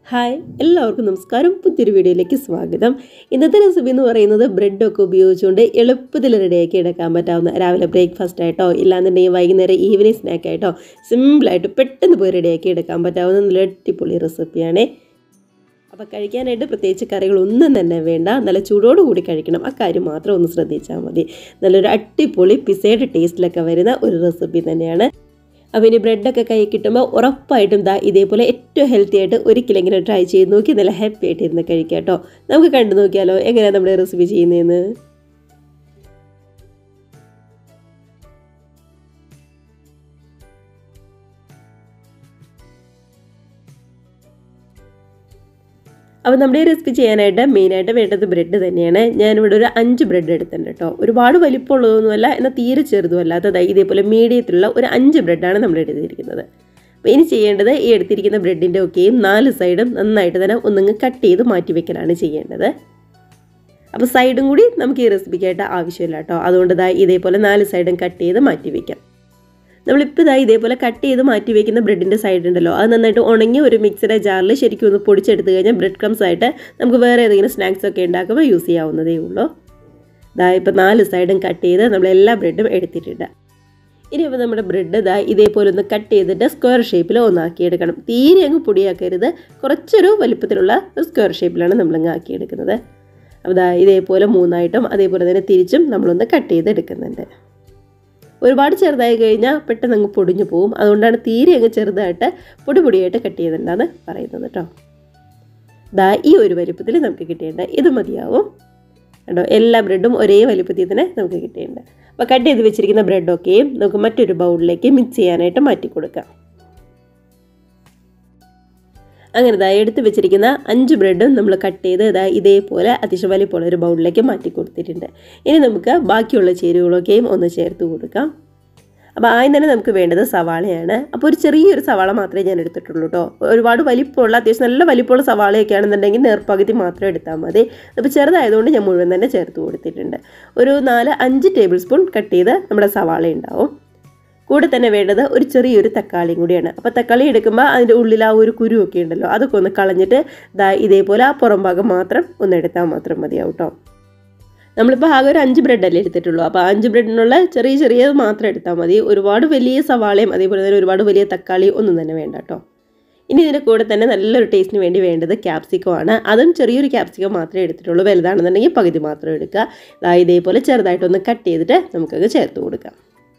hi എല്ലാവർക്കും നമസ്കാരം പുതിയൊരു വീഡിയോയിലേക്ക് സ്വാഗതം ഇന്നത്തെ റെസിപ്പി എന്ന് പറയുന്നത് ബ്രെഡൊക്കെ ഉപയോഗിച്ചുകൊണ്ട് എളുപ്പത്തിൽ റെഡിയാക്കി എടുക്കാൻ പറ്റാവുന്ന രാവിലെ ബ്രേക്ക്ഫാസ്റ്റ് ആയിട്ടോ ഇല്ലാന്നുണ്ടെങ്കിൽ വൈകുന്നേരം ഈവനിങ് സ്നാക്ക് ആയിട്ടോ സിമ്പിളായിട്ട് പെട്ടെന്ന് പോയി റെഡിയാക്കി എടുക്കാൻ പറ്റാവുന്ന നല്ല അടിപൊളി റെസിപ്പിയാണ് അപ്പോൾ കഴിക്കാനായിട്ട് പ്രത്യേകിച്ച് കറികളൊന്നും തന്നെ വേണ്ട നല്ല ചൂടോടുകൂടി കഴിക്കണം ആ കാര്യം മാത്രം ഒന്ന് ശ്രദ്ധിച്ചാൽ മതി നല്ലൊരു അടിപൊളി പിസയുടെ ടേസ്റ്റിലൊക്കെ വരുന്ന ഒരു റെസിപ്പി തന്നെയാണ് അപ്പോൾ ഇനി ബ്രെഡൊക്കെ കൈ കിട്ടുമ്പോൾ ഉറപ്പായിട്ടും ദാ ഇതേപോലെ ഏറ്റവും ഹെൽത്തി ആയിട്ട് ഒരിക്കലെങ്കിലും ട്രൈ ചെയ്ത് നോക്കി നല്ല ഹാപ്പി ആയിട്ട് ഇരുന്ന് കഴിക്കാം കേട്ടോ നമുക്ക് കണ്ടു നോക്കിയാലോ എങ്ങനെയാണ് നമ്മുടെ റെസിപ്പി ചെയ്യുന്നതെന്ന് അപ്പോൾ നമ്മുടെ ഈ റെസിപ്പി ചെയ്യാനായിട്ട് മെയിനായിട്ട് വേണ്ടത് ബ്രെഡ് തന്നെയാണ് ഞാനിവിടെ ഒരു അഞ്ച് ബ്രെഡ് എടുത്തിട്ടുണ്ട് കേട്ടോ ഒരുപാട് വലിപ്പമുള്ളതൊന്നുമല്ല എന്നാൽ തീരെ ചെറുതുമല്ലാത്തത് ഇതേപോലെ മീഡിയത്തിലുള്ള ഒരു അഞ്ച് ബ്രെഡാണ് നമ്മൾ എടുത്തിരിക്കുന്നത് അപ്പോൾ ഇനി ചെയ്യേണ്ടത് ഈ എടുത്തിരിക്കുന്ന ബ്രെഡിൻ്റെ ഒക്കെയും നാല് സൈഡും നന്നായിട്ട് തന്നെ ഒന്നിങ്ങ് കട്ട് ചെയ്ത് മാറ്റി വെക്കലാണ് ചെയ്യേണ്ടത് അപ്പോൾ സൈഡും കൂടി നമുക്ക് ഈ റെസിപ്പിക്കായിട്ട് ആവശ്യമില്ല കേട്ടോ അതുകൊണ്ട് ഇതാ ഇതേപോലെ നാല് സൈഡും കട്ട് ചെയ്ത് മാറ്റി വയ്ക്കാം നമ്മളിപ്പോൾ ഇതാ ഇതേപോലെ കട്ട് ചെയ്ത് മാറ്റി വയ്ക്കുന്ന ബ്രെഡിൻ്റെ സൈഡ് ഉണ്ടല്ലോ അത് നന്നായിട്ട് ഉണങ്ങി ഒരു മിക്സിയുടെ ജാറിൽ ശരിക്കും ഒന്ന് പൊടിച്ചെടുത്ത് കഴിഞ്ഞാൽ ബ്രെഡ് ക്രംസ് ആയിട്ട് നമുക്ക് വേറെ ഏതെങ്കിലും സ്നാക്സ് ഒക്കെ ഉണ്ടാക്കുമ്പോൾ യൂസ് ചെയ്യാവുന്നതേ ഉള്ളൂ ഇതാ ഇപ്പോൾ നാല് സൈഡും കട്ട് ചെയ്ത് നമ്മൾ എല്ലാ ബ്രെഡും എടുത്തിട്ടുണ്ട് ഇനി ഇപ്പോൾ നമ്മുടെ ബ്രെഡ് ഇതാ ഇതേപോലെ ഒന്ന് കട്ട് ചെയ്തിട്ട് സ്ക്വയർ ഷേപ്പിൽ ഒന്നാക്കിയെടുക്കണം തീരെ അങ്ങ് പൊടിയാക്കരുത് കുറച്ചൊരു വലിപ്പത്തിലുള്ള സ്ക്വയർ ഷേപ്പിലാണ് നമ്മളങ്ങ് ആക്കിയെടുക്കുന്നത് അപ്പോൾ ഇതാ ഇതേപോലെ മൂന്നായിട്ടും അതേപോലെ തന്നെ തിരിച്ചും നമ്മളൊന്ന് കട്ട് ചെയ്തെടുക്കുന്നുണ്ട് ഒരുപാട് ചെറുതായി കഴിഞ്ഞാൽ പെട്ടെന്ന് അങ്ങ് പൊടിഞ്ഞു പോകും അതുകൊണ്ടാണ് തീരെ അങ്ങ് ചെറുതായിട്ട് പൊടി പൊടിയായിട്ട് കട്ട് ചെയ്തിട്ടുണ്ടെന്ന് പറയുന്നത് കേട്ടോ ദാ ഈ ഒരു വലിപ്പത്തിൽ നമുക്ക് കിട്ടിയിട്ടുണ്ട് ഇത് മതിയാവും കേട്ടോ എല്ലാ ബ്രെഡും ഒരേ വലിപ്പത്തിൽ തന്നെ നമുക്ക് കിട്ടിയിട്ടുണ്ട് അപ്പോൾ കട്ട് ചെയ്ത് വെച്ചിരിക്കുന്ന ബ്രെഡൊക്കെയും നമുക്ക് മറ്റൊരു ബൗളിലേക്ക് മിക്സ് ചെയ്യാനായിട്ട് മാറ്റി കൊടുക്കാം അങ്ങനെ ഇതാ എടുത്ത് വെച്ചിരിക്കുന്ന അഞ്ച് ബ്രെഡും നമ്മൾ കട്ട് ചെയ്ത് ഇതാ ഇതേപോലെ അത്യാവശ്യം വലിപ്പമുള്ള ഒരു ബൗളിലേക്ക് മാറ്റി കൊടുത്തിട്ടുണ്ട് ഇനി നമുക്ക് ബാക്കിയുള്ള ചേരുവകളൊക്കെയും ഒന്ന് ചേർത്ത് കൊടുക്കാം അപ്പോൾ ആദ്യം തന്നെ നമുക്ക് വേണ്ടത് സവാളയാണ് അപ്പോൾ ഒരു ചെറിയൊരു സവാള മാത്രമേ ഞാൻ എടുത്തിട്ടുള്ളൂ കേട്ടോ ഒരുപാട് വലിപ്പമുള്ള അത്യാവശ്യം നല്ല വലിപ്പമുള്ള സവാളയൊക്കെ ആണെന്നുണ്ടെങ്കിൽ നേർപ്പകുതി മാത്രം എടുത്താൽ മതി അപ്പോൾ ചെറുതായതുകൊണ്ട് ഞാൻ മുഴുവൻ തന്നെ ചേർത്ത് കൊടുത്തിട്ടുണ്ട് ഒരു നാല് അഞ്ച് ടേബിൾ സ്പൂൺ കട്ട് ചെയ്ത് നമ്മുടെ സവാള ഉണ്ടാവും കൂടെ തന്നെ വേണ്ടത് ഒരു ചെറിയൊരു തക്കാളിയും കൂടിയാണ് അപ്പോൾ തക്കാളി എടുക്കുമ്പോൾ അതിൻ്റെ ഉള്ളിൽ ആ ഒരു കുരുവൊക്കെ ഉണ്ടല്ലോ അതൊക്കെ ഒന്ന് കളഞ്ഞിട്ട് ദാ ഇതേപോലെ ആ പുറം ഭാഗം മാത്രം ഒന്ന് എടുത്താൽ മാത്രം മതിയാവും കേട്ടോ നമ്മളിപ്പോൾ ആകെ ഒരു അഞ്ച് ബ്രെഡല്ലേ എടുത്തിട്ടുള്ളൂ അപ്പോൾ അഞ്ച് ബ്രെഡിനുള്ള ചെറിയ ചെറിയത് മാത്രം എടുത്താൽ മതി ഒരുപാട് വലിയ സവാളയും അതേപോലെ തന്നെ ഒരുപാട് വലിയ തക്കാളിയും ഒന്നും തന്നെ വേണ്ട കേട്ടോ ഇനി ഇതിൻ്റെ കൂടെ തന്നെ നല്ലൊരു ടേസ്റ്റിന് വേണ്ടി വേണ്ടത് ക്യാപ്സിക്കം ആണ് അതും ചെറിയൊരു ക്യാപ്സിക്കം മാത്രമേ എടുത്തിട്ടുള്ളൂ വലുതാണെന്നുണ്ടെങ്കിൽ പകുതി മാത്രം എടുക്കുക ദാ ഇതേപോലെ ചെറുതായിട്ടൊന്ന് കട്ട് ചെയ്തിട്ട് നമുക്കത് ചേർത്ത് കൊടുക്കാം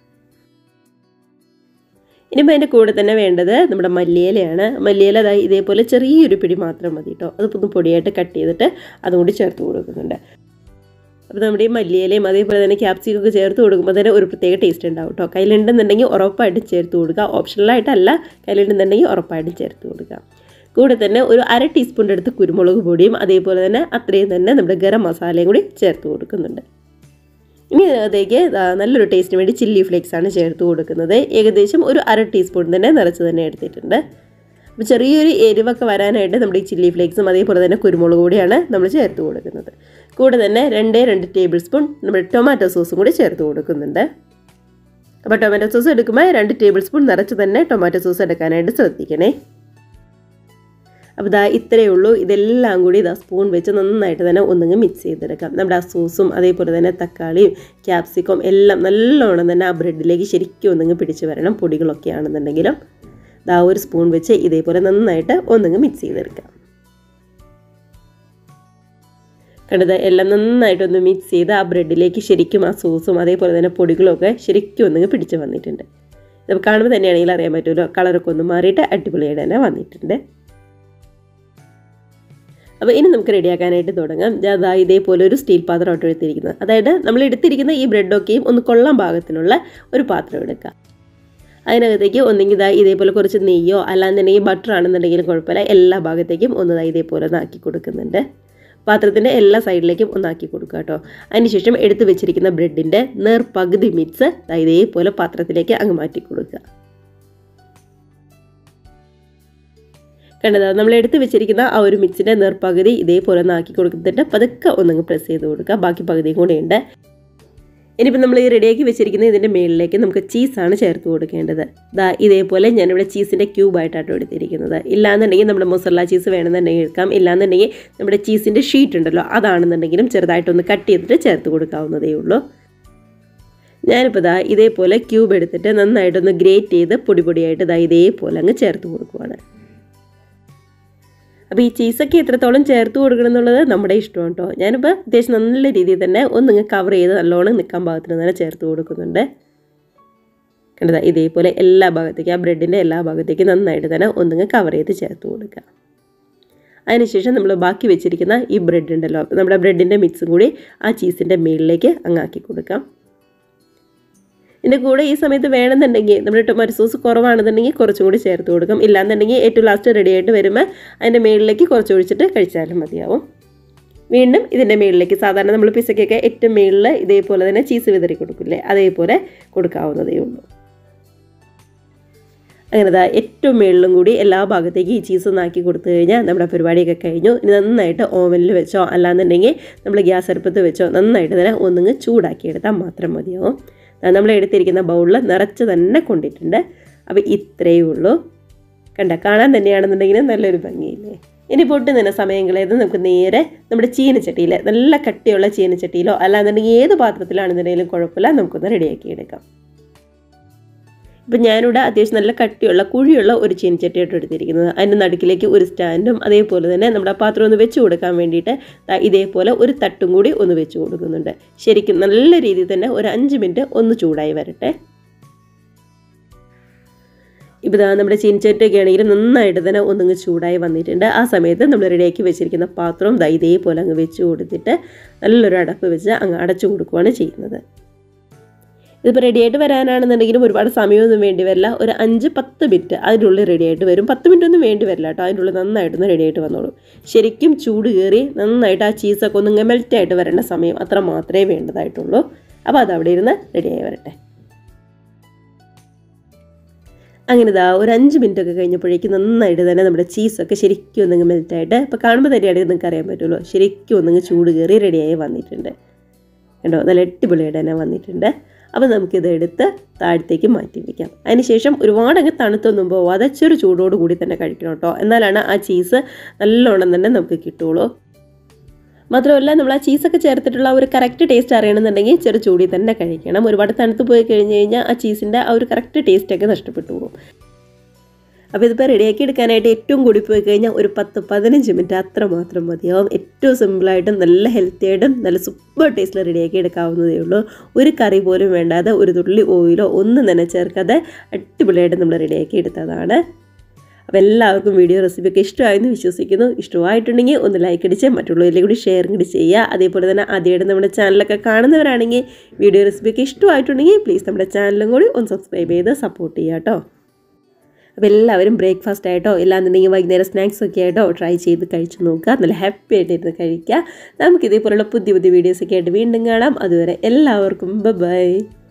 ഇനിയിപ്പോൾ അതിൻ്റെ കൂടെ തന്നെ വേണ്ടത് നമ്മുടെ മല്ലിയിലയാണ് മല്ലിയില അതായത് ഇതേപോലെ ചെറിയൊരു പിടി മാത്രം മതി കേട്ടോ അതിപ്പോൾ പൊടിയായിട്ട് കട്ട് ചെയ്തിട്ട് അതും കൂടി ചേർത്ത് കൊടുക്കുന്നുണ്ട് അപ്പോൾ നമ്മുടെ ഈ മല്ലിയിലയും അതേപോലെ തന്നെ ക്യാപ്സിക്കം ഒക്കെ ചേർത്ത് കൊടുക്കുമ്പോൾ തന്നെ ഒരു പ്രത്യേക ടേസ്റ്റ് ഉണ്ടാവും കേട്ടോ കയ്യിലുണ്ടെന്നുണ്ടെങ്കിൽ ഉറപ്പായിട്ടും ചേർത്ത് കൊടുക്കുക ഓപ്ഷണലായിട്ടല്ല കയ്യിലുണ്ടെന്നുണ്ടെങ്കിൽ ഉറപ്പായിട്ടും ചേർത്ത് കൊടുക്കുക കൂടെ തന്നെ ഒരു അര ടീസ്പൂണിൻ്റെ അടുത്ത് കുരുമുളക് പൊടിയും അതേപോലെ തന്നെ അത്രയും തന്നെ നമ്മുടെ ഗരം മസാലയും കൂടി ചേർത്ത് കൊടുക്കുന്നുണ്ട് ഇനി അതിലേക്ക് നല്ലൊരു ടേസ്റ്റിന് വേണ്ടി ചില്ലി ഫ്ലേക്സ് ആണ് ചേർത്ത് കൊടുക്കുന്നത് ഏകദേശം ഒരു അര ടീസ്പൂൺ തന്നെ നിറച്ച് തന്നെ എടുത്തിട്ടുണ്ട് അപ്പോൾ ചെറിയൊരു എരിവൊക്കെ വരാനായിട്ട് നമ്മുടെ ഈ ചില്ലി ഫ്ലേക്സും അതേപോലെ തന്നെ കുരുമുളക് കൂടിയാണ് നമ്മൾ ചേർത്ത് കൊടുക്കുന്നത് കൂടെ തന്നെ രണ്ടേ രണ്ട് ടേബിൾ സ്പൂൺ നമ്മുടെ ടൊമാറ്റോ സോസും കൂടി ചേർത്ത് കൊടുക്കുന്നുണ്ട് അപ്പോൾ ടൊമാറ്റോ സോസ് എടുക്കുമ്പോൾ രണ്ട് ടേബിൾ സ്പൂൺ നിറച്ച് തന്നെ ടൊമാറ്റോ സോസ് എടുക്കാനായിട്ട് ശ്രദ്ധിക്കണേ അപ്പോൾ ഇതാ ഇത്രയേ ഉള്ളൂ ഇതെല്ലാം കൂടി ഇതാ സ്പൂൺ വെച്ച് നന്നായിട്ട് തന്നെ ഒന്നിങ്ങ് മിക്സ് ചെയ്തെടുക്കാം നമ്മുടെ ആ സോസും അതേപോലെ തന്നെ തക്കാളിയും ക്യാപ്സിക്കം എല്ലാം നല്ലോണം തന്നെ ആ ബ്രെഡിലേക്ക് ശരിക്കും ഒന്നിങ്ങ് പിടിച്ച് വരണം പൊടികളൊക്കെ ആണെന്നുണ്ടെങ്കിലും ഇതാ ഒരു സ്പൂൺ വെച്ച് ഇതേപോലെ നന്നായിട്ട് ഒന്നിങ്ങ് മിക്സ് ചെയ്തെടുക്കാം കണ്ടത് എല്ലാം നന്നായിട്ടൊന്ന് മിക്സ് ചെയ്ത് ആ ബ്രെഡിലേക്ക് ശരിക്കും ആ സോസും അതേപോലെ തന്നെ പൊടികളൊക്കെ ശരിക്കും ഒന്നിങ്ങ് പിടിച്ച് വന്നിട്ടുണ്ട് ഇത് കാണുമ്പോൾ തന്നെയാണെങ്കിൽ അറിയാൻ പറ്റുമല്ലോ കളറൊക്കെ ഒന്ന് മാറിയിട്ട് അടിപൊളിയായിട്ട് തന്നെ വന്നിട്ടുണ്ട് അപ്പോൾ ഇനി നമുക്ക് റെഡിയാക്കാനായിട്ട് തുടങ്ങാം അതാ ഇതേപോലെ ഒരു സ്റ്റീൽ പാത്രമായിട്ട് എടുത്തിരിക്കുന്നത് അതായത് നമ്മൾ എടുത്തിരിക്കുന്ന ഈ ബ്രെഡൊക്കെയും ഒന്ന് കൊള്ളാൻ പാകത്തിനുള്ള ഒരു പാത്രം എടുക്കുക അതിനകത്തേക്ക് ഒന്നെങ്കിൽ ഇതാ ഇതേപോലെ കുറച്ച് നെയ്യോ അല്ലാന്നുണ്ടെങ്കിൽ ബട്ടർ ആണെന്നുണ്ടെങ്കിലും കുഴപ്പമില്ല എല്ലാ ഭാഗത്തേക്കും ഒന്ന് ഇതേപോലെ ഒന്ന് ആക്കി കൊടുക്കുന്നുണ്ട് പാത്രത്തിൻ്റെ എല്ലാ സൈഡിലേക്കും ഒന്നാക്കി കൊടുക്കുക കേട്ടോ അതിനുശേഷം എടുത്തു വെച്ചിരിക്കുന്ന ബ്രെഡിൻ്റെ നേർപകുതി മിക്സ് ഇതേപോലെ പാത്രത്തിലേക്ക് അങ്ങ് മാറ്റി കൊടുക്കുക കണ്ടത് നമ്മൾ എടുത്ത് വെച്ചിരിക്കുന്ന ആ ഒരു മിക്സിൻ്റെ നേർപകുതി ഇതേപോലെ ഒന്ന് ആക്കി കൊടുത്തിട്ട് പതുക്കെ ഒന്നങ്ങ് പ്രസ് ചെയ്ത് കൊടുക്കുക ബാക്കി പകുതിയും കൂടെ ഉണ്ട് ഇനിയിപ്പോൾ നമ്മൾ ഈ റെഡിയാക്കി വെച്ചിരിക്കുന്ന ഇതിൻ്റെ മുകളിലേക്ക് നമുക്ക് ചീസാണ് ചേർത്ത് കൊടുക്കേണ്ടത് ദാ ഇതേപോലെ ഞാനിവിടെ ചീസിൻ്റെ ക്യൂബായിട്ടാണ് എടുത്തിരിക്കുന്നത് ഇല്ലാന്നുണ്ടെങ്കിൽ നമ്മുടെ മൊസറല ചീസ് വേണമെന്നുണ്ടെങ്കിൽ എടുക്കാം ഇല്ലാന്നുണ്ടെങ്കിൽ നമ്മുടെ ചീസിൻ്റെ ഷീറ്റ് ഉണ്ടല്ലോ അതാണെന്നുണ്ടെങ്കിലും ചെറുതായിട്ടൊന്ന് കട്ട് ചെയ്തിട്ട് ചേർത്ത് കൊടുക്കാവുന്നതേ ഉള്ളൂ ഞാനിപ്പോൾ ദാ ഇതേപോലെ ക്യൂബ് എടുത്തിട്ട് നന്നായിട്ടൊന്ന് ഗ്രേറ്റ് ചെയ്ത് പൊടി പൊടിയായിട്ട് ദാ ഇതേപോലെ അങ്ങ് ചേർത്ത് കൊടുക്കുവാണ് അപ്പോൾ ഈ ചീസൊക്കെ എത്രത്തോളം ചേർത്ത് കൊടുക്കണം എന്നുള്ളത് നമ്മുടെ ഇഷ്ടമാണ് കേട്ടോ ഞാനിപ്പോൾ അത്യാവശ്യം നല്ല രീതിയിൽ തന്നെ ഒന്ന് കവർ ചെയ്ത് നല്ലോണം നിൽക്കാൻ പാകത്തിന് തന്നെ ചേർത്ത് കൊടുക്കുന്നുണ്ട് കണ്ടതാ ഇതേപോലെ എല്ലാ ഭാഗത്തേക്കും ആ ബ്രെഡിൻ്റെ എല്ലാ ഭാഗത്തേക്കും നന്നായിട്ട് തന്നെ ഒന്നിങ്ങ് കവർ ചെയ്ത് ചേർത്ത് കൊടുക്കുക അതിനുശേഷം നമ്മൾ ബാക്കി വെച്ചിരിക്കുന്ന ഈ ബ്രെഡ് ഉണ്ടല്ലോ നമ്മുടെ ബ്രെഡിൻ്റെ മിക്സും കൂടി ആ ചീസിൻ്റെ മുകളിലേക്ക് അങ്ങാക്കി കൊടുക്കാം ഇതിൻ്റെ കൂടെ ഈ സമയത്ത് വേണമെന്നുണ്ടെങ്കിൽ നമ്മുടെ ടൊമാറ്റോ സോസ് കുറവാണെന്നുണ്ടെങ്കിൽ കുറച്ചും കൂടി ചേർത്ത് കൊടുക്കും ഇല്ലാന്നുണ്ടെങ്കിൽ ഏറ്റവും ലാസ്റ്റ് റെഡി ആയിട്ട് വരുമ്പോൾ അതിൻ്റെ മുകളിലേക്ക് കുറച്ച് ഒഴിച്ചിട്ട് കഴിച്ചാലും മതിയാവും വീണ്ടും ഇതിൻ്റെ മുകളിലേക്ക് സാധാരണ നമ്മൾ പിസയ്ക്കൊക്കെ ഏറ്റവും മുകളിൽ ഇതേപോലെ തന്നെ ചീസ് വിതറി കൊടുക്കില്ലേ അതേപോലെ കൊടുക്കാവുന്നതേ ഉള്ളൂ അങ്ങനെ ദാ ഏറ്റവും മുകളിലും കൂടി എല്ലാ ഭാഗത്തേക്ക് ഈ ചീസ് ഒന്ന് ആക്കി കൊടുത്തു കഴിഞ്ഞാൽ നമ്മുടെ പരിപാടിയൊക്കെ കഴിഞ്ഞു ഇനി നന്നായിട്ട് ഓവനിൽ വെച്ചോ അല്ലാന്നുണ്ടെങ്കിൽ നമ്മൾ ഗ്യാസ് അടുപ്പത്ത് വെച്ചോ നന്നായിട്ട് തന്നെ ഒന്നിങ്ങ് ചൂടാക്കിയെടുത്താൽ മാത്രം മതിയാവും നമ്മൾ എടുത്തിരിക്കുന്ന ബൗളിൽ നിറച്ച് തന്നെ കൊണ്ടിട്ടുണ്ട് അപ്പോൾ ഇത്രയേ ഉള്ളൂ കണ്ട കാണാൻ തന്നെയാണെന്നുണ്ടെങ്കിൽ നല്ലൊരു ഭംഗിയില്ലേ ഇനി പൊട്ട് തന്നെ സമയം കളയത് നമുക്ക് നേരെ നമ്മുടെ ചീനച്ചട്ടിയിൽ നല്ല കട്ടിയുള്ള ചീനച്ചട്ടിയിലോ അല്ലാന്നുണ്ടെങ്കിൽ ഏത് പാത്രത്തിലാണെന്നുണ്ടെങ്കിലും കുഴപ്പമില്ല നമുക്കൊന്ന് റെഡിയാക്കി എടുക്കാം ഇപ്പം ഞാനിവിടെ അത്യാവശ്യം നല്ല കട്ടിയുള്ള കുഴിയുള്ള ഒരു ചീനച്ചട്ടിയായിട്ട് എടുത്തിരിക്കുന്നത് അതിൻ്റെ നടുക്കിലേക്ക് ഒരു സ്റ്റാൻഡും അതേപോലെ തന്നെ നമ്മുടെ പാത്രം ഒന്ന് വെച്ച് കൊടുക്കാൻ വേണ്ടിയിട്ട് ഇതേപോലെ ഒരു തട്ടും കൂടി ഒന്ന് വെച്ച് കൊടുക്കുന്നുണ്ട് ശരിക്കും നല്ല രീതിയിൽ തന്നെ ഒരു അഞ്ച് മിനിറ്റ് ഒന്ന് ചൂടായി വരട്ടെ ഇപ്പോൾ ഇതാ നമ്മുടെ ചീനച്ചട്ടിയൊക്കെ ആണെങ്കിൽ നന്നായിട്ട് തന്നെ ഒന്നിങ്ങ് ചൂടായി വന്നിട്ടുണ്ട് ആ സമയത്ത് നമ്മൾ റെഡിയാക്കി വെച്ചിരിക്കുന്ന പാത്രവും ദാ ഇതേപോലെ അങ്ങ് വെച്ച് കൊടുത്തിട്ട് നല്ലൊരു അടപ്പ് വെച്ച് അങ്ങ് അടച്ചു കൊടുക്കുകയാണ് ചെയ്യുന്നത് ഇതിപ്പോൾ റെഡി ആയിട്ട് വരാനാണെന്നുണ്ടെങ്കിലും ഒരുപാട് സമയമൊന്നും വേണ്ടി വരില്ല ഒരു അഞ്ച് പത്ത് മിനിറ്റ് അതിനുള്ളിൽ റെഡി ആയിട്ട് വരും പത്ത് മിനിറ്റ് ഒന്നും വേണ്ടി വരില്ല കേട്ടോ അതിൻ്റെ ഉള്ളിൽ നന്നായിട്ടൊന്ന് റെഡി ആയിട്ട് വന്നോളൂ ശരിക്കും ചൂട് കയറി നന്നായിട്ട് ആ ചീസൊക്കെ ഒന്ന് മെൽറ്റായിട്ട് വരേണ്ട സമയം അത്ര മാത്രമേ വേണ്ടതായിട്ടുള്ളൂ അപ്പോൾ അത് അവിടെ ഇരുന്ന് റെഡിയായി വരട്ടെ അങ്ങനെ ഇതാ ഒരു അഞ്ച് മിനിറ്റ് ഒക്കെ കഴിഞ്ഞപ്പോഴേക്കും നന്നായിട്ട് തന്നെ നമ്മുടെ ചീസൊക്കെ ശരിക്കും ഒന്നിങ്ങ് മെൽറ്റായിട്ട് ഇപ്പോൾ കാണുമ്പോൾ തന്നെയാണെങ്കിൽ നിങ്ങൾക്ക് അറിയാൻ പറ്റുള്ളൂ ശരിക്കും ഒന്നിങ്ങ് ചൂട് കയറി റെഡിയായി വന്നിട്ടുണ്ട് കണ്ടോ നല്ല അടിപൊളിയായിട്ട് തന്നെ വന്നിട്ടുണ്ട് അപ്പോൾ നമുക്കിത് എടുത്ത് താഴത്തേക്ക് മാറ്റി വയ്ക്കാം അതിനുശേഷം ഒരുപാട് അങ്ങ് തണുത്തൊന്നും പോവാതെ ചെറു ചൂടോട് കൂടി തന്നെ കഴിക്കണം കേട്ടോ എന്നാലാണ് ആ ചീസ് നല്ലോണം തന്നെ നമുക്ക് കിട്ടുള്ളൂ മാത്രമല്ല നമ്മൾ ആ ചീസൊക്കെ ചേർത്തിട്ടുള്ള ഒരു കറക്റ്റ് ടേസ്റ്റ് അറിയണമെന്നുണ്ടെങ്കിൽ ചെറു ചൂടി തന്നെ കഴിക്കണം ഒരുപാട് തണുത്ത് പോയി കഴിഞ്ഞ് കഴിഞ്ഞാൽ ആ ചീസിൻ്റെ ആ ഒരു കറക്റ്റ് ടേസ്റ്റൊക്കെ നഷ്ടപ്പെട്ടു പോകും അപ്പോൾ ഇതിപ്പോൾ റെഡിയാക്കി എടുക്കാനായിട്ട് ഏറ്റവും കൂടി പോയി കഴിഞ്ഞാൽ ഒരു പത്ത് പതിനഞ്ച് മിനിറ്റ് അത്ര മാത്രം മതിയാവും ഏറ്റവും സിമ്പിളായിട്ടും നല്ല ഹെൽത്തി ആയിട്ടും നല്ല സൂപ്പർ ടേസ്റ്റിൽ റെഡിയാക്കി എടുക്കാവുന്നതേ ഉള്ളൂ ഒരു കറി പോലും വേണ്ടാതെ ഒരു തുള്ളി ഓയിലോ ഒന്നും തന്നെ ചേർക്കാതെ അടിപൊളിയായിട്ട് നമ്മൾ റെഡിയാക്കി എടുത്തതാണ് അപ്പോൾ എല്ലാവർക്കും വീഡിയോ റെസിപ്പിയൊക്കെ ഇഷ്ടമായെന്ന് വിശ്വസിക്കുന്നു ഇഷ്ടമായിട്ടുണ്ടെങ്കിൽ ഒന്ന് ലൈക്ക് അടിച്ച് മറ്റുള്ളവരിലേക്ക് കൂടി ഷെയർ കൂടി ചെയ്യുക അതേപോലെ തന്നെ ആദ്യമായിട്ട് നമ്മുടെ ചാനലൊക്കെ കാണുന്നവരാണെങ്കിൽ വീഡിയോ റെസിപ്പിയൊക്കെ ഇഷ്ടമായിട്ടുണ്ടെങ്കിൽ പ്ലീസ് നമ്മുടെ ചാനലും കൂടി ഒന്ന് സബ്സ്ക്രൈബ് ചെയ്ത് സപ്പോർട്ട് ചെയ്യുക കേട്ടോ അപ്പോൾ എല്ലാവരും ബ്രേക്ക്ഫാസ്റ്റ് ആയിട്ടോ ഇല്ലാന്നുണ്ടെങ്കിൽ വൈകുന്നേരം സ്നാക്സ് ഒക്കെ ആയിട്ടോ ട്രൈ ചെയ്ത് കഴിച്ച് നോക്കുക നല്ല ഹാപ്പി ആയിട്ടിരുന്ന് കഴിക്കുക നമുക്ക് ഇതേപോലുള്ള പുതിയ പുതിയ വീഡിയോസൊക്കെ ആയിട്ട് വീണ്ടും കാണാം അതുവരെ എല്ലാവർക്കും ബൈ